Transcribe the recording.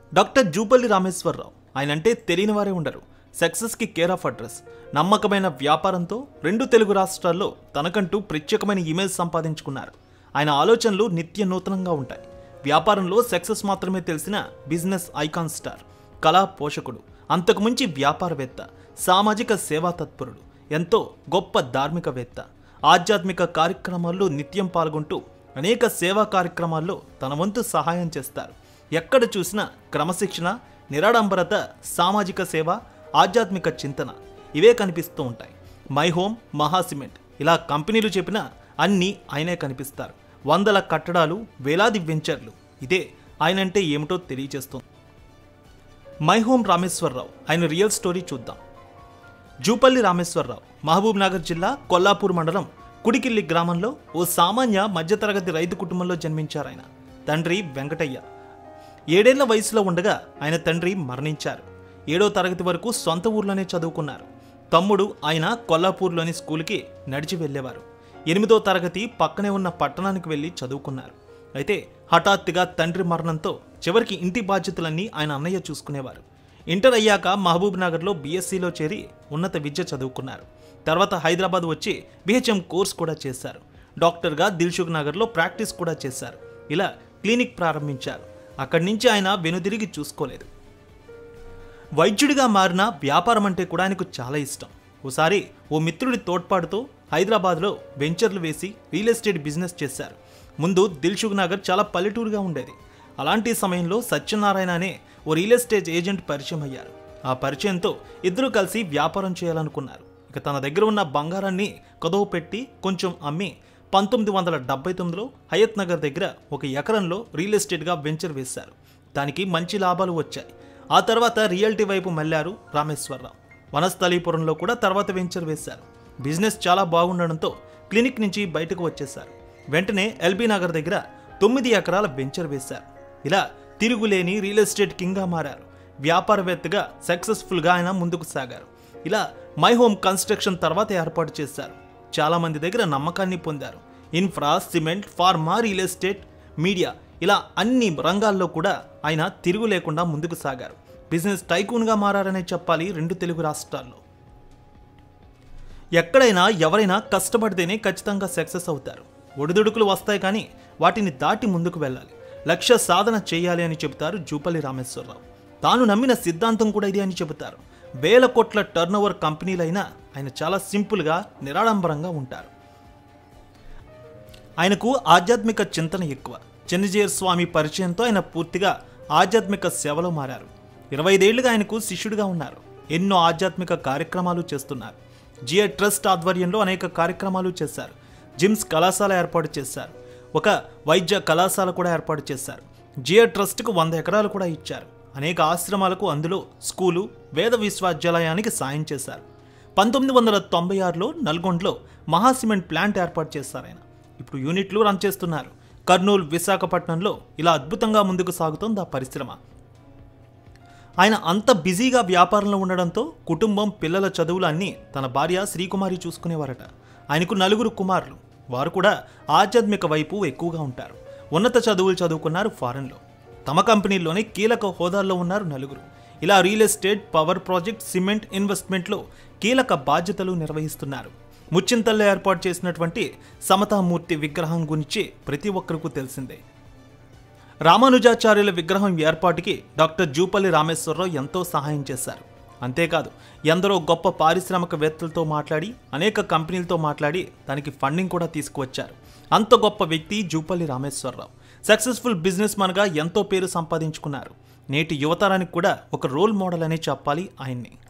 doctor Jupally Rameshwar Rao ఆయన అంటే తెలియని వారే ఉండరు సక్సెస్కి కేర్ ఆఫ్ అడ్రస్ నమ్మకమైన వ్యాపారంతో రెండు తెలుగు రాష్ట్రాల్లో తనకంటూ ప్రత్యేకమైన ఇమేజ్ సంపాదించుకున్నారు ఆయన ఆలోచనలు నిత్య నూతనంగా ఉంటాయి వ్యాపారంలో సక్సెస్ మాత్రమే తెలిసిన బిజినెస్ ఐకాన్ స్టార్ కళా పోషకుడు అంతకుమించి వ్యాపారవేత్త సామాజిక సేవా తత్పరుడు ఎంతో గొప్ప ధార్మికవేత్త ఆధ్యాత్మిక కార్యక్రమాల్లో నిత్యం పాల్గొంటూ అనేక సేవా కార్యక్రమాల్లో తన వంతు సహాయం చేస్తారు ఎక్కడ చూసినా క్రమశిక్షణ నిరాడంబరత సామాజిక సేవ ఆధ్యాత్మిక చింతన ఇవే కనిపిస్తూ ఉంటాయి మై హోమ్ మహా సిమెంట్ ఇలా కంపెనీలు చెప్పిన అన్నీ ఆయనే కనిపిస్తారు వందల కట్టడాలు వేలాది వెంచర్లు ఇదే ఆయనంటే ఏమిటో తెలియజేస్తుంది మై హోమ్ రామేశ్వరరావు ఆయన రియల్ స్టోరీ చూద్దాం జూపల్లి రామేశ్వరరావు మహబూబ్ నగర్ జిల్లా కొల్లాపూర్ మండలం కుడికిల్లి గ్రామంలో ఓ సామాన్య మధ్యతరగతి రైతు కుటుంబంలో జన్మించారు ఆయన తండ్రి వెంకటయ్య ఏడేళ్ల వయసులో ఉండగా ఆయన తండ్రి మరణించారు ఏడో తరగతి వరకు సొంత ఊర్లోనే చదువుకున్నారు తమ్ముడు ఆయన కొల్లాపూర్లోని స్కూల్కి నడిచి వెళ్ళేవారు ఎనిమిదో తరగతి పక్కనే ఉన్న పట్టణానికి వెళ్ళి చదువుకున్నారు అయితే హఠాత్తుగా తండ్రి మరణంతో చివరికి ఇంటి బాధ్యతలన్నీ ఆయన అన్నయ్య చూసుకునేవారు ఇంటర్ అయ్యాక మహబూబ్ నగర్లో బీఎస్సీలో చేరి ఉన్నత విద్య చదువుకున్నారు తర్వాత హైదరాబాద్ వచ్చి బిహెచ్ఎం కోర్స్ కూడా చేశారు డాక్టర్గా దిల్సుఖ్ నగర్లో ప్రాక్టీస్ కూడా చేశారు ఇలా క్లినిక్ ప్రారంభించారు అక్కడి నుంచి ఆయన వెనుదిరిగి చూసుకోలేదు వైద్యుడిగా మారిన వ్యాపారం అంటే కూడా ఆయనకు చాలా ఇష్టం ఓసారి ఓ మిత్రుడి తోడ్పాటుతో హైదరాబాద్లో వెంచర్లు వేసి రియల్ ఎస్టేట్ బిజినెస్ చేశారు ముందు దిల్సుఖ్ నగర్ చాలా పల్లెటూరుగా ఉండేది అలాంటి సమయంలో సత్యనారాయణ అనే ఓ రియల్ ఎస్టేట్ ఏజెంట్ పరిచయం అయ్యారు ఆ పరిచయంతో ఇద్దరూ కలిసి వ్యాపారం చేయాలనుకున్నారు ఇక తన దగ్గర ఉన్న బంగారాన్ని కదవు పెట్టి కొంచెం అమ్మి పంతొమ్మిది వందల డెబ్బై తొమ్మిదిలో హయత్ నగర్ దగ్గర ఒక ఎకరంలో రియల్ ఎస్టేట్గా వెంచర్ వేశారు దానికి మంచి లాభాలు వచ్చాయి ఆ తర్వాత రియల్టీ వైపు మళ్ళారు రామేశ్వరరావు వనస్థలీపురంలో కూడా తర్వాత వెంచర్ వేశారు బిజినెస్ చాలా బాగుండడంతో క్లినిక్ నుంచి బయటకు వచ్చేశారు వెంటనే ఎల్బీ నగర్ దగ్గర తొమ్మిది ఎకరాల వెంచర్ వేశారు ఇలా తిరుగులేని రియల్ ఎస్టేట్ కింగ్గా మారారు వ్యాపారవేత్తగా సక్సెస్ఫుల్గా ఆయన ముందుకు సాగారు ఇలా మై హోమ్ కన్స్ట్రక్షన్ తర్వాత ఏర్పాటు చేశారు చాలా మంది దగ్గర నమ్మకాన్ని పొందారు infra cement pharma real estate media ఇలా అన్ని రంగాల్లో కూడా ఆయన తిరుగు లేకుండా ముందుకు సాగారు బిజినెస్ టైకూన్గా మారారనే చెప్పాలి రెండు తెలుగు రాష్ట్రాల్లో ఎక్కడైనా ఎవరైనా కష్టపడితేనే ఖచ్చితంగా సక్సెస్ అవుతారు ఒడిదుడుకులు వస్తాయి కానీ వాటిని దాటి ముందుకు వెళ్ళాలి లక్ష్య సాధన చేయాలి అని చెబుతారు జూపల్లి రామేశ్వరరావు తాను నమ్మిన సిద్ధాంతం కూడా ఇది అని చెబుతారు వేల కోట్ల టర్నోవర్ కంపెనీలైనా ఆయన చాలా సింపుల్గా నిరాడంబరంగా ఉంటారు ఆయనకు ఆధ్యాత్మిక చింతన ఎక్కువ చెన్నజీయర్ స్వామి పరిచయంతో ఆయన పూర్తిగా ఆధ్యాత్మిక సేవలో మారారు ఇరవై ఐదేళ్లుగా ఆయనకు శిష్యుడిగా ఉన్నారు ఎన్నో ఆధ్యాత్మిక కార్యక్రమాలు చేస్తున్నారు జిఐ ట్రస్ట్ ఆధ్వర్యంలో అనేక కార్యక్రమాలు చేశారు జిమ్స్ కళాశాల ఏర్పాటు చేశారు ఒక వైద్య కళాశాల కూడా ఏర్పాటు చేశారు జిఐ ట్రస్ట్కు వంద ఎకరాలు కూడా ఇచ్చారు అనేక ఆశ్రమాలకు అందులో స్కూలు వేద విశ్వవిద్యాలయానికి సాయం చేశారు పంతొమ్మిది వందల తొంభై ఆరులో నల్గొండలో మహాసిమెంట్ ప్లాంట్ ఏర్పాటు చేశారు ఆయన ఇప్పుడు యూనిట్లు రన్ చేస్తున్నారు కర్నూలు విశాఖపట్నంలో ఇలా అద్భుతంగా ముందుకు సాగుతోంది ఆ పరిశ్రమ ఆయన అంత బిజీగా వ్యాపారంలో ఉండడంతో కుటుంబం పిల్లల చదువులు అన్నీ తన భార్య శ్రీకుమారి చూసుకునేవారట ఆయనకు నలుగురు కుమారులు వారు కూడా ఆధ్యాత్మిక వైపు ఎక్కువగా ఉంటారు ఉన్నత చదువులు చదువుకున్నారు ఫారెన్లో తమ కంపెనీలోనే కీలక హోదాల్లో ఉన్నారు నలుగురు ఇలా real estate power project cement ఇన్వెస్ట్మెంట్లో కీలక బాధ్యతలు నిర్వహిస్తున్నారు ముచ్చింతల్లో ఏర్పాటు చేసినటువంటి సమతామూర్తి విగ్రహం గురించి ప్రతి ఒక్కరికి తెలిసిందే రామానుజాచార్యుల విగ్రహం ఏర్పాటుకి డాక్టర్ జూపల్లి రామేశ్వరరావు ఎంతో సహాయం చేశారు అంతేకాదు ఎందరో గొప్ప పారిశ్రామికవేత్తలతో మాట్లాడి అనేక కంపెనీలతో మాట్లాడి దానికి ఫండింగ్ కూడా తీసుకువచ్చారు అంత గొప్ప వ్యక్తి జూపల్లి రామేశ్వరరావు సక్సెస్ఫుల్ బిజినెస్ మన్గా ఎంతో పేరు సంపాదించుకున్నారు నేటి యువతరానికి కూడా ఒక రోల్ మోడల్ అనే చెప్పాలి ఆయన్ని